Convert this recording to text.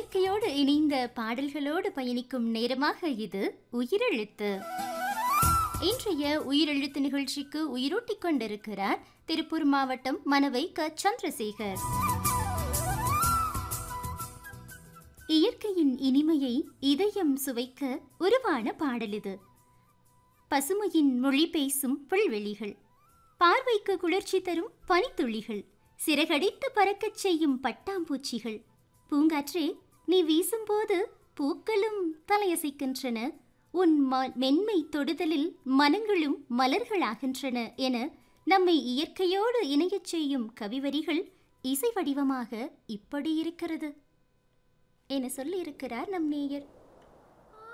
இயற்கையோடு இணைந்த பாடல்களோடு பயணிக்கும் நேரமாக இது உயிரெழுத்து இன்றைய உயிரெழுத்து நிகழ்ச்சிக்கு உயிரூட்டிக் கொண்டிருக்கிறார் திருப்பூர் மாவட்டம் மனவை க சந்திரசேகர் இயற்கையின் இனிமையை இதயம் சுவைக்க உருவான பாடல் இது பசுமையின் மொழி பேசும் புல்வெளிகள் பார்வைக்கு குளிர்ச்சி தரும் பனித்துளிகள் சிறகடித்து பறக்கச் செய்யும் பட்டாம்பூச்சிகள் பூங்காற்றே நீ வீசும்போது பூக்களும் தலையசைக்கின்றன உன் ம- மென்மை தொடுதலில் மனங்களும் மலர்களாகின்றன என நம்மை இயற்கையோடு இணையச் செய்யும் கவிவரிகள் இசை வடிவமாக இப்படி இருக்கிறது என சொல்லியிருக்கிறார் நம் நேயர்